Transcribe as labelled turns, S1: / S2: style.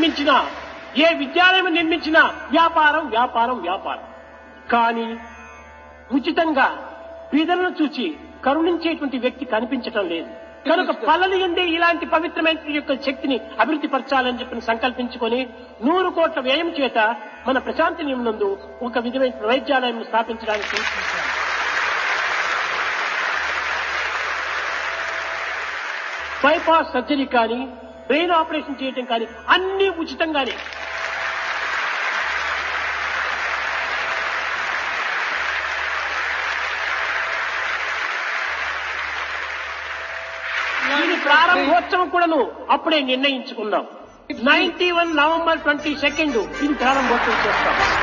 S1: నిర్మించినా ఏ విద్యాలయం నిర్మించినా వ్యాపారం వ్యాపారం వ్యాపారం కానీ ఉచితంగా బీదలను చూచి కరుణించేటువంటి వ్యక్తి కనిపించటం లేదు కనుక పల్లలు ఉండే ఇలాంటి పవిత్రమైన యొక్క శక్తిని అభివృద్ధి పరచాలని చెప్పి సంకల్పించుకొని నూరు కోట్ల వ్యయం చేత మన ప్రశాంతి నందు ఒక విధమైన వైద్యాలయం స్థాపించడానికి ప్రయత్నించాం. బైపాస్ సర్జరీ కానీ బ్రెయిన్ ఆపరేషన్ చేయటం కానీ అన్ని ఉచితంగానే దీని ప్రారంభోత్సవం కూడాను అప్పుడే నిర్ణయించుకున్నాం ninety one November twenty second ఇది ప్రారంభోత్సవం చేస్తాం